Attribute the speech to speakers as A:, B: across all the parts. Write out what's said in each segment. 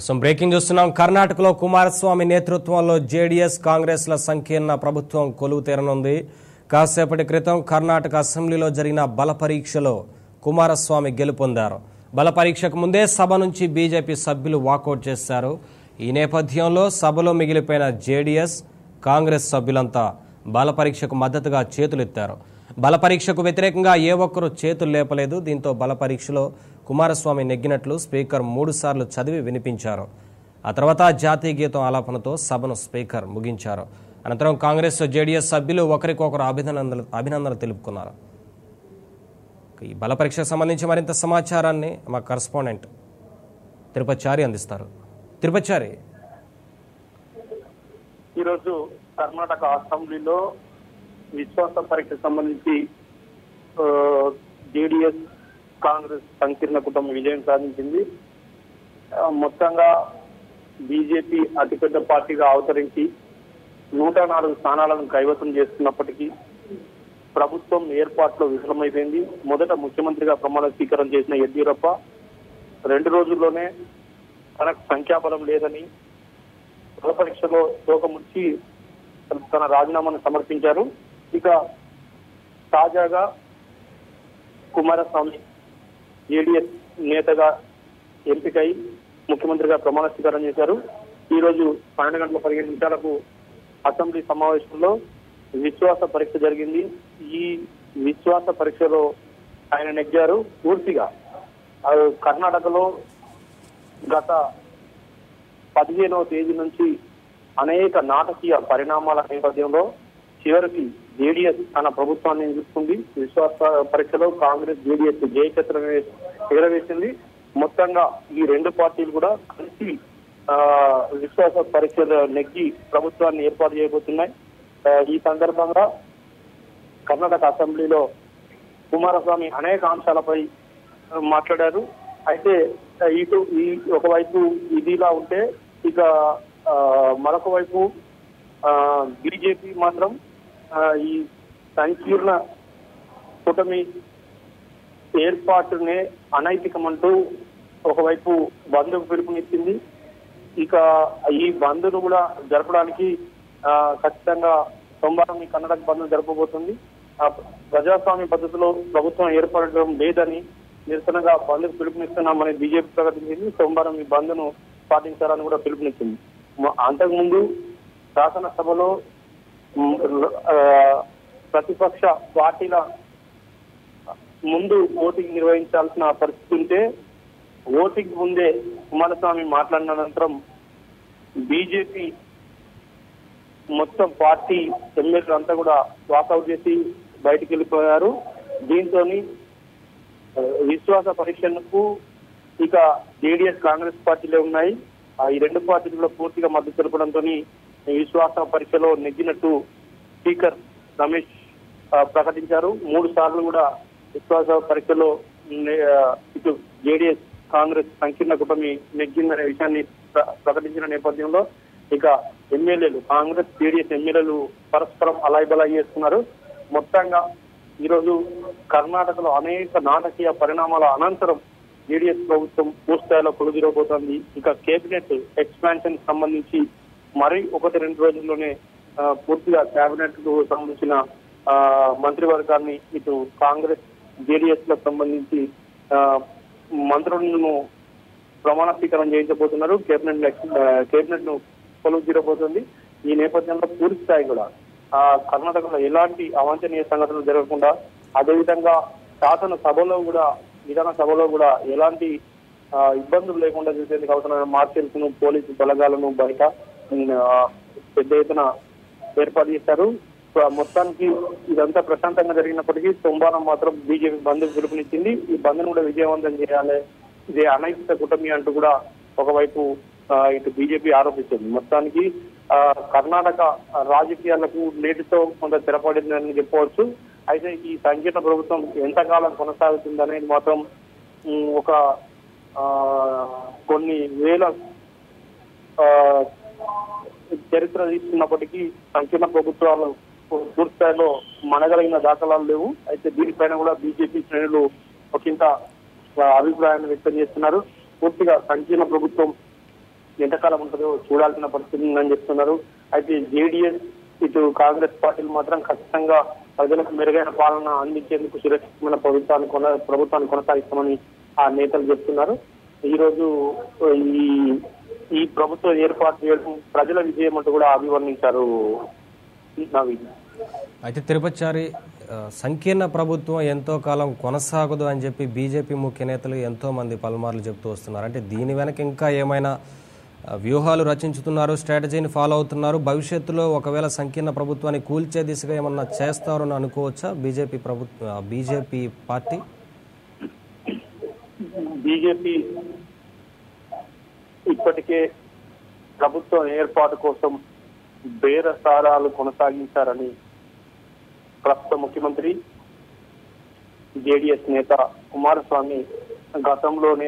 A: ప్రస్తుతం బ్రేకింగ్ చూస్తున్నాం కర్ణాటకలో కుమారస్వామి నేతృత్వంలో జేడీఎస్ కాంగ్రెస్ల సంకీర్ణ ప్రభుత్వం కొలువు తీరనుంది కాసేపటి క్రితం కర్ణాటక అసెంబ్లీలో జరిగిన బల పరీక్షలో కుమారస్వామి గెలుపొందారు బల పరీక్షకు ముందే సభ నుంచి బీజేపీ సభ్యులు వాకౌట్ చేశారు ఈ నేపథ్యంలో సభలో మిగిలిపోయిన జేడీఎస్ కాంగ్రెస్ సభ్యులంతా బల పరీక్షకు మద్దతుగా చేతులెత్తారు బల పరీక్షకు వ్యతిరేకంగా ఏ ఒక్కరూ చేతులు లేపలేదు దీంతో బల పరీక్షలో కుమారస్వామి నెగ్గినట్లు స్పీకర్ మూడుసార్లు చదివి వినిపించారు ఆ తర్వాత జాతీయ గీతం ఆలాపనతో సభను స్పీకర్ ముగించారు అనంతరం కాంగ్రెస్ జేడీఎస్ సభ్యులు ఒకరికొకరు అభినందనలు అభినందనలు తెలుపుకున్నారు ఈ బల పరీక్షకు సంబంధించి మరింత సమాచారాన్ని మా కరస్పాండెంట్ తిరుపతిచారి అందిస్తారు తిరుపతిచారి
B: ఈరోజు కర్ణాటక అసెంబ్లీలో విశ్వాస పరీక్షకు సంబంధించి జేడిఎస్ కాంగ్రెస్ సంకీర్ణ కుటుంబం విజయం సాధించింది ఆ, మొత్తంగా బీజేపీ అతిపెద్ద పార్టీగా అవతరించి నూట నాలుగు స్థానాలను కైవసం చేస్తున్నప్పటికీ ప్రభుత్వం ఏర్పాట్లో విఫలమైపోయింది మొదట ముఖ్యమంత్రిగా ప్రమాణ స్వీకారం చేసిన యడ్యూరప్ప రెండు రోజుల్లోనే తనకు సంఖ్యాబలం లేదని బల పరీక్షలో తోకముచ్చి తన రాజీనామాను సమర్పించారు ఇక తాజాగా కుమారస్వామి జేడీఎస్ నేతగా ఎంపికై ముఖ్యమంత్రిగా ప్రమాణ స్వీకారం చేశారు ఈ రోజు పన్నెండు గంటల పదిహేను నిమిషాలకు అసెంబ్లీ సమావేశంలో విశ్వాస పరీక్ష జరిగింది ఈ విశ్వాస పరీక్షలో ఆయన నెగ్గారు పూర్తిగా ఆ, కర్ణాటకలో గత పదిహేనవ తేదీ నుంచి అనేక నాటకీయ పరిణామాల నేపథ్యంలో చివరికి జేడీఎస్ తన ప్రభుత్వాన్ని ఎదుర్కొంది విశ్వాస పరీక్షలో కాంగ్రెస్ జేడీఎస్ జయచత్రం ఎగరవేసింది మొత్తంగా ఈ రెండు పార్టీలు కూడా కలిసి ఆ, విశ్వాస పరీక్షలు నెగ్గి ప్రభుత్వాన్ని ఏర్పాటు చేయబోతున్నాయి ఆ, ఈ సందర్భంగా కర్ణాటక అసెంబ్లీలో కుమారస్వామి అనేక అంశాలపై ఆ, మాట్లాడారు అయితే ఆ, ఇటు ఈ ఒకవైపు ఇదిలా ఉంటే ఇక ఆ, మరొక వైపు బీజేపీ మాత్రం ఆ, ఈ సంకీర్ణ కూటమి ఏర్పాటునే అనైతికమంటూ ఒకవైపు బంద్కు పిలుపునిచ్చింది ఇక ఈ బంద్ను కూడా జరపడానికి ఆ, ఖచ్చితంగా సోమవారం ఈ కర్ణాటక బంద్ జరపబోతుంది ఆ, ప్రజాస్వామ్య పద్ధతిలో ప్రభుత్వం ఏర్పడడం లేదని నిరసనగా బంద్కు పిలుపునిస్తున్నామని బీజేపీ ప్రకటించింది సోమవారం ఈ బంద్ను పాటించాలని కూడా పిలుపునిచ్చింది మ- అంతకుముందు శాసనసభలో మ్, ఆ, ప్రతిపక్ష పార్టీల ముందు ఓటింగ్ నిర్వహించాల్సిన పరిస్థితి ఉంటే ఓటింగ్ ముందే కుమారస్వామి మాట్లాడిన అనంతరం బీజేపీ మొత్తం పార్టీ ఎమ్మెల్యేలు అంతా కూడా వాకౌట్ చేసి బయటికి వెళ్ళిపోయారు దీంతో విశ్వాస పరీక్షలకు ఇక జేడీఎస్ కాంగ్రెస్ పార్టీలే ఉన్నాయి ఆ ఈ రెండు పార్టీలు కూడా పూర్తిగా మద్దతు తెలపడంతో విశ్వాస పరీక్షలో నెగ్గినట్టు స్పీకర్ రమేష్ ఆ, ప్రకటించారు మూడు సార్లు కూడా విశ్వాస పరీక్షలో నే- ఆ, ఇటు జేడీఎస్ కాంగ్రెస్ సంకీర్ణ కూటమి నెగ్గిందనే విషయాన్ని ప్ర- ప్రకటించిన నేపథ్యంలో ఇక ఎమ్మెల్యేలు కాంగ్రెస్ జేడీఎస్ ఎమ్మెల్యేలు పరస్పరం అలాయిబలాయి చేస్తున్నారు మొత్తంగా ఈరోజు కర్ణాటకలో అనేక నాటకీయ పరిణామాల అనంతరం జేడీఎస్ ప్రభుత్వం పూర్తిస్థాయిలో కొలుదిరబోతోంది ఇక కేబినెట్ ఎక్స్పాన్షన్ సంబంధించి మరి ఒకటి రెండు రోజుల్లోనే ఆ, పూర్తిగా కేబినెట్ కు సంబంధించిన ఆ, మంత్రివర్గాన్ని ఇటు కాంగ్రెస్ జేడీఎస్ లకు సంబంధించి ఆ, మంత్రులను ప్రమాణ స్వీకారం చేయించబోతున్నారు కేబినెట్ కేబినెట్ ను కొలువు తీరబోతుంది ఈ నేపథ్యంలో పూర్తి స్థాయి కూడా ఆ కర్ణాటకలో ఎలాంటి అవాంఛనీయ సంఘటనలు జరగకుండా అదేవిధంగా శాసన సభలో కూడా విధాన సభలో కూడా ఎలాంటి ఆ, ఇబ్బందులు లేకుండా చూసేందుకు అవసరమైన మార్షల్స్ ను పోలీసు బలగాలను బయట ఉమ్, ఆ, పెద్ద ఎత్తున ఏర్పాటు చేశారు సో, మొత్తానికి ఇదంతా ప్రశాంతంగా జరిగినప్పటికీ సోమవారం మాత్రం బీజేపీ బంద్ పిలుపునిచ్చింది ఈ బంద్ను కూడా విజయవంతం చేయాలి ఇది అనైతిక కూటమి అంటూ కూడా ఒకవైపు ఆ, ఇటు బీజేపీ ఆరోపించింది మొత్తానికి ఆ, కర్ణాటక రాజకీయాలకు నేటితో కొంత స్థిరపడిందని చెప్పవచ్చు అయితే ఈ సంకీర్ణ ప్రభుత్వం ఎంతకాలం కొనసాగుతుంది అనేది మాత్రం ఉమ్, ఒక ఆ, కొన్ని వేల ఆ, చరిత్ర తీసుకున్నప్పటికీ సంకీర్ణ ప్రభుత్వాలు పూర్తి స్థాయిలో మనగలిగిన దాఖలాలు లేవు అయితే దీనిపైన కూడా బీజేపీ శ్రేణులు ఒకంత ఆ, అభిప్రాయాన్ని వ్యక్తం చేస్తున్నారు పూర్తిగా సంకీర్ణ ప్రభుత్వం ఎంతకాలం ఉంటుందో చూడాల్సిన పరిస్థితి ఉందని చెప్తున్నారు అయితే జేడీఎస్ ఇటు కాంగ్రెస్ పార్టీలు మాత్రం ఖచ్చితంగా ప్రజలకు మెరుగైన పాలన అందించేందుకు సురక్షితమైన ప్రభుత్వాన్ని కొన ప్రభుత్వాన్ని కొనసాగిస్తామని ఆ నేతలు చెప్తున్నారు ఈ రోజు ఈ ఈ ప్రభుత్వం ఏర్పాటు చేయడం ప్రజల విజయం అంటూ కూడా అభివర్ణించారు నవీన్
A: అయితే తిరుపతిచారి ఆ, సంకీర్ణ ప్రభుత్వం ఎంతో కాలం కొనసాగదు అని చెప్పి బీజేపీ ముఖ్య నేతలు ఎంతో మంది పలుమార్లు చెప్తూ వస్తున్నారు అంటే దీని వెనక ఇంకా ఏమైనా ఆ, వ్యూహాలు రచించుతున్నారు స్ట్రాటజీని ఫాలో అవుతున్నారు భవిష్యత్తులో ఒకవేళ సంకీర్ణ ప్రభుత్వాన్ని కూల్చే దిశగా ఏమన్నా చేస్తారని అనుకోవచ్చా బీజేపీ ప్రభుత్వ బీజేపీ పార్టీ
B: బీజేపీ ఇప్పటికే ప్రభుత్వం ఏర్పాటు కోసం బేరసారాలు కొనసాగించారని ప్రస్తుత ముఖ్యమంత్రి జేడీఎస్ నేత కుమారస్వామి గతంలోనే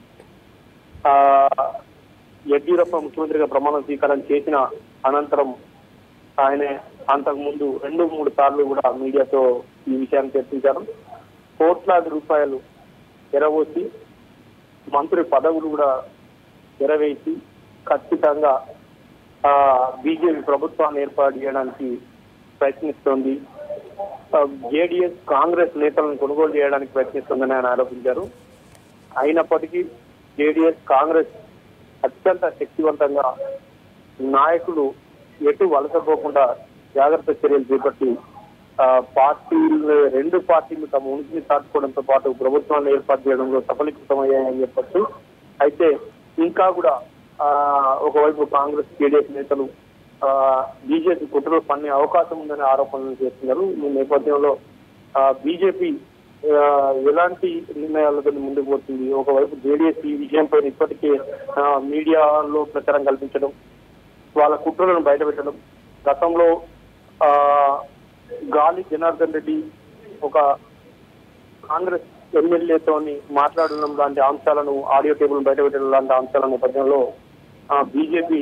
B: ఆ యడ్యూరప్ప ముఖ్యమంత్రిగా ప్రమాణ స్వీకారం చేసిన అనంతరం ఆయన అంతకుముందు రెండు మూడు సార్లు కూడా మీడియాతో ఈ విషయాన్ని చర్చించారు కోట్లాది రూపాయలు ఎరవోసి మంత్రి పదవులు కూడా ఎరవేసి ఖచ్చితంగా ఆ బీజేపీ ప్రభుత్వాన్ని ఏర్పాటు చేయడానికి ప్రయత్నిస్తోంది జేడీఎస్ కాంగ్రెస్ నేతలను కొనుగోలు చేయడానికి ప్రయత్నిస్తుందని ఆయన ఆరోపించారు అయినప్పటికీ జేడీఎస్ కాంగ్రెస్ అత్యంత శక్తివంతంగా నాయకులు ఎటు వలసపోకుండా జాగ్రత్త చర్యలు చేపట్టి ఆ, పార్టీలు రెండు పార్టీలు తమ ఉనికిని చాటుకోవడంతో పాటు ప్రభుత్వాన్ని ఏర్పాటు చేయడంలో సఫలీకృతమయ్యాయని చెప్పొచ్చు అయితే ఇంకా కూడా ఆ ఒకవైపు కాంగ్రెస్ జేడీఎస్ నేతలు ఆ బీజేపీ కుట్రలు పన్నే అవకాశం ఉందనే ఆరోపణలు చేస్తున్నారు ఈ నేపథ్యంలో ఆ బీజేపీ ఆ, ఎలాంటి నిర్ణయాలతో ముందుకు పోతుంది ఒకవైపు జేడీఎస్ ఈ విషయంపై ఇప్పటికే ఆ, మీడియాలో ప్రచారం కల్పించడం వాళ్ళ కుట్రలను బయటపెట్టడం గతంలో ఆ గాలి జనార్దన్ రెడ్డి ఒక కాంగ్రెస్ ఎమ్మెల్యేతోని మాట్లాడడం లాంటి అంశాలను ఆడియో టేబుల్ బయటపెట్టడం లాంటి అంశాల నేపథ్యంలో బీజేపీ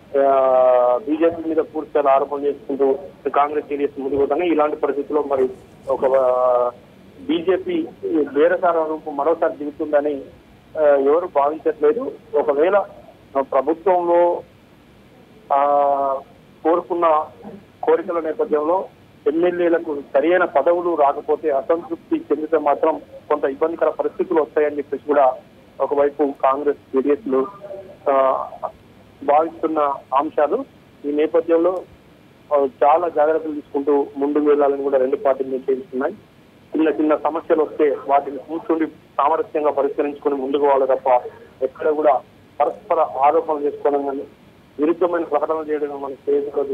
B: బీజేపీ మీద పూర్తిగా ఆరోపణ చేసుకుంటూ కాంగ్రెస్ జేడీఎస్ ముందుకు పోతాయి ఇలాంటి పరిస్థితుల్లో మరి ఒక బీజేపీ బేరసార రూపం మరోసారి దిగుతుందని ఆ, ఎవరు భావించట్లేదు ఒకవేళ ఆ, ప్రభుత్వంలో ఆ కోరుకున్న కోరికల నేపథ్యంలో ఎమ్మెల్యేలకు సరైన పదవులు రాకపోతే అసంతృప్తి చెందితే మాత్రం కొంత ఇబ్బందికర పరిస్థితులు వస్తాయని చెప్పేసి కూడా ఒకవైపు కాంగ్రెస్ జేడీఎస్ లు ఆ, భావిస్తున్న అంశాలు ఈ నేపథ్యంలో ఆ, చాలా జాగ్రత్తలు తీసుకుంటూ ముందుకు వెళ్లాలని కూడా రెండు పార్టీలు నిశ్చయిస్తున్నాయి చిన్న చిన్న సమస్యలు వస్తే వాటిని కూర్చుండి సామరస్యంగా పరిష్కరించుకొని ముందుకు పోవాలి తప్ప ఎక్కడ కూడా పరస్పర ఆరోపణలు చేసుకోవడం కానీ విరుద్ధమైన ప్రకటనలు చేయడం మనకు చేయకూడదు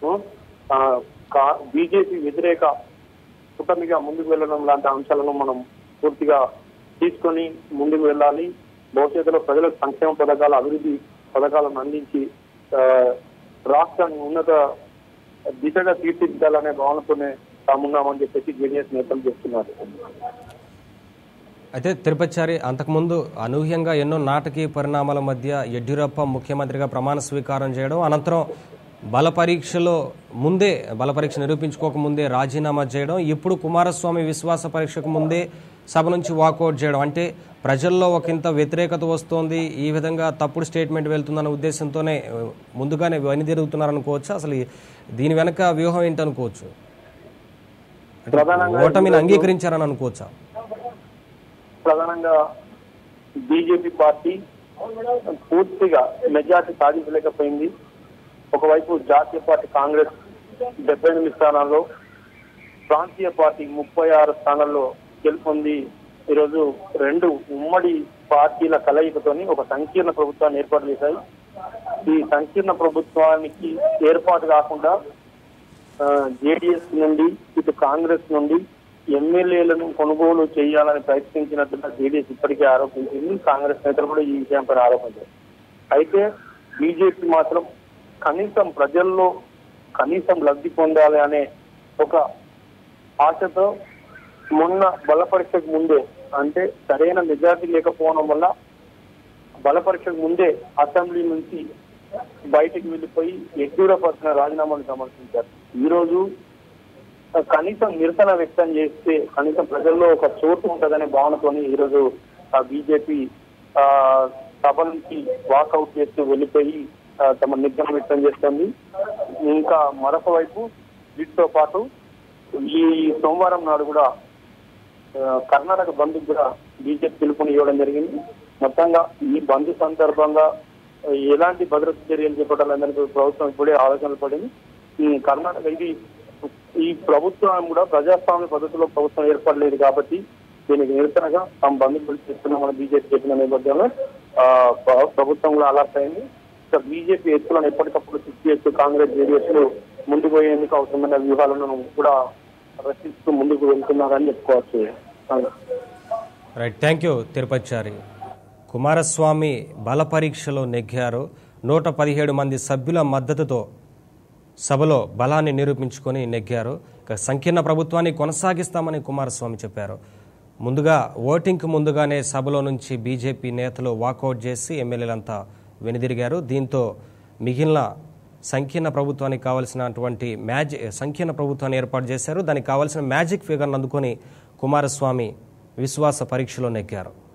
B: బీజేపీ వ్యతిరేక కూటమిగా ముందుకు వెళ్ళడం లాంటి అంశాలను మనం పూర్తిగా తీసుకొని ముందుకు వెళ్ళాలి భవిష్యత్తులో ప్రజలకు సంక్షేమ పథకాల అభివృద్ధి పథకాలను అందించి ఆ, రాష్ట్రాన్ని ఉన్నత దిశగా తీర్చిదిద్దాలనే భావనతోనే తామున్నామని చెప్పేసి జేడీఎస్ నేతలు చెప్తున్నారు
A: అయితే తిరుపతిచారి అంతకుముందు అనూహ్యంగా ఎన్నో నాటకీయ పరిణామాల మధ్య యడ్యూరప్ప ముఖ్యమంత్రిగా ప్రమాణ స్వీకారం చేయడం అనంతరం బల పరీక్షలో ముందే బల పరీక్ష నిరూపించుకోక ముందే రాజీనామా చేయడం ఇప్పుడు కుమారస్వామి విశ్వాస పరీక్షకు ముందే సభ నుంచి వాకౌట్ చేయడం అంటే ప్రజల్లో ఒక ఇంత వ్యతిరేకత వస్తోంది ఈ విధంగా తప్పుడు స్టేట్మెంట్ వెళ్తుందన్న ఉద్దేశంతోనే ఆ, ముందుగానే వెనుదిరుగుతున్నారనుకోవచ్చు అసలు ఈ- దీని వెనక వ్యూహం ఏంటనుకోవచ్చు అంటే
B: ప్రధానంగా
A: ఓటమిని అంగీకరించారని అనుకోవచ్చా
B: ప్రధానంగా బీజేపీ పార్టీ పూర్తిగా మెజార్టీ సాధించలేకపోయింది ఒకవైపు జాతీయ పార్టీ కాంగ్రెస్ డెబ్బై ఎనిమిది స్థానాల్లో ప్రాంతీయ పార్టీ ముప్పై ఆరు స్థానాల్లో గెలుపొంది ఈరోజు రెండు ఉమ్మడి పార్టీల కలయికతోని ఒక సంకీర్ణ ప్రభుత్వాన్ని ఏర్పాటు చేశాయి ఈ సంకీర్ణ ప్రభుత్వానికి ఏర్పాటు కాకుండా జేడీఎస్ నుండి ఇటు కాంగ్రెస్ నుండి ఎమ్మెల్యేలను కొనుగోలు చేయాలని ప్రయత్నించినట్టుగా జేడీఎస్ ఇప్పటికే ఆరోపించింది కాంగ్రెస్ నేతలు కూడా ఈ విషయంపై ఆరోపించారు అయితే బీజేపీ మాత్రం కనీసం ప్రజల్లో కనీసం లబ్ధి పొందాలి అనే ఒక ఆశతో మొన్న బల పరీక్షకు ముందే అంటే సరైన మెజార్టీ లేకపోవడం వల్ల బల పరీక్షకు ముందే అసెంబ్లీ నుంచి బయటకు వెళ్లిపోయి యడ్యూరప్ప రాజీనామాను సమర్పించారు ఈ రోజు ఆ, కనీసం నిరసన వ్యక్తం చేస్తే కనీసం ప్రజల్లో ఒక చోటు ఉంటదనే భావనతోని ఈ రోజు బీజేపీ సభ నుంచి వాకౌట్ చేస్తూ వెళ్ళిపోయి ఆ, తమ నిగ్రహం వ్యక్తం చేస్తుంది ఇంకా మరొక వైపు వీటితో పాటు ఈ సోమవారం నాడు కూడా ఆ, కర్ణాటక బంద్ కూడా బీజేపీ పిలుపుని ఇవ్వడం జరిగింది మొత్తంగా ఈ బంద్ సందర్భంగా ఆ, ఎలాంటి భద్రతా చర్యలు చేపట్టాలని ప్రభుత్వం ఇప్పుడే ఆలోచనలు పడింది ఈ కర్ణాటక ఇది ఈ ప్రభుత్వం కూడా ప్రజాస్వామ్య పద్ధతిలో ప్రభుత్వం ఏర్పడలేదు కాబట్టి దీనికి నిరసనగా తాము బంద్ పిలుపునిస్తున్నామని బీజేపీ చెప్పిన నేపథ్యంలో ఆ, ప్ర- ప్రభుత్వం కూడా అలర్ట్ అయింది ఇక బీజేపీ ఎత్తులను ఎప్పటికప్పుడు శిక్షి చేస్తూ కాంగ్రెస్ జేడీఎస్ లు ముందుకు పోయేందుకు అవసరమైన వ్యూహాలను కూడా రచిస్తూ ముందుకు వెళ్తున్నారని చెప్పుకోవచ్చు
A: right thank you Tirupathichari Kumaraswamy బల పరీక్షలో నెగ్గారు నూట పదిహేడు మంది సభ్యుల మద్దతుతో సభలో బలాన్ని నిరూపించుకొని నెగ్గారు ఇక సంకీర్ణ ప్రభుత్వాన్ని కొనసాగిస్తామని కుమారస్వామి చెప్పారు ముందుగా ఓటింగ్కి ముందుగానే సభలో నుంచి బీజేపీ నేతలు వాకౌట్ చేసి ఎమ్మెల్యేలంతా వెనుదిరిగారు దీంతో మిగిలిన సంకీర్ణ ప్రభుత్వానికి కావాల్సినటువంటి మ్యాజిక్ సంకీర్ణ ప్రభుత్వాన్ని ఏర్పాటు చేశారు దానికి కావాల్సిన మ్యాజిక్ ఫిగర్ను అందుకొని కుమారస్వామి విశ్వాస పరీక్షలో నెగ్గారు